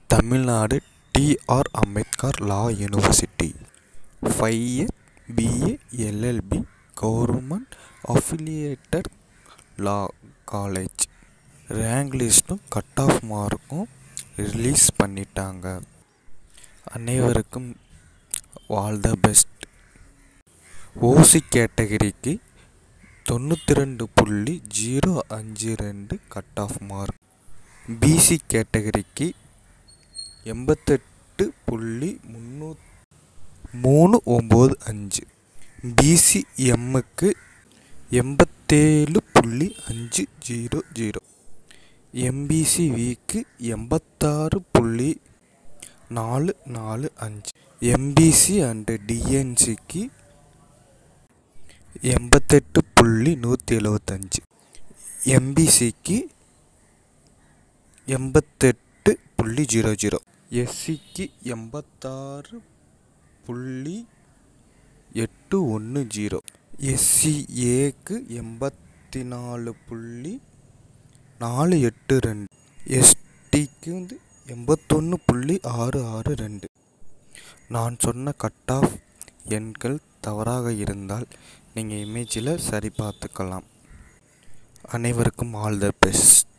Tamil Nadu DR Ambedkar law university five year BA LLB government affiliated law college rank லிஸ்ட்டும் cut off மார்க்கும் release பண்ணிட்டாங்க அனைவருக்கும் all the best ஓசி கேட்டகரிக்கு தொண்ணூற்றி ரெண்டு புள்ளி ஜீரோ அஞ்சு ரெண்டு கட் ஆஃப் மார்க் பிசி கேட்டகரிக்கு எண்பத்தெட்டு புள்ளி முன்னூ மூணு ஒம்பது அஞ்சு பிசிஎம்முக்கு எண்பத்தேழு புள்ளி அஞ்சு ஜீரோ ஜீரோ எம்பிசிவிக்கு எண்பத்தாறு புள்ளி நாலு நாலு அஞ்சு எம்பிசி அண்டு டிஎன்சிக்கு எண்பத்தெட்டு புள்ளி நூற்றி எழுவத்தஞ்சு எம்பிசிக்கு எண்பத்தெட்டு புள்ளி ஜீரோ ஜீரோ எஸ்சிக்கு எண்பத்தாறு புள்ளி எட்டு ஒன்று ஜீரோ எஸ்சிஏக்கு எண்பத்தி நாலு புள்ளி நாலு எட்டு ரெண்டு எஸ்டிக்கு வந்து எண்பத்தொன்று புள்ளி ஆறு ஆறு ரெண்டு நான் சொன்ன கட் ஆஃப் எண்கள் தவறாக இருந்தால் நீங்கள் இமேஜில் சரி பார்த்துக்கலாம் அனைவருக்கும் ஆல் த பெஸ்ட்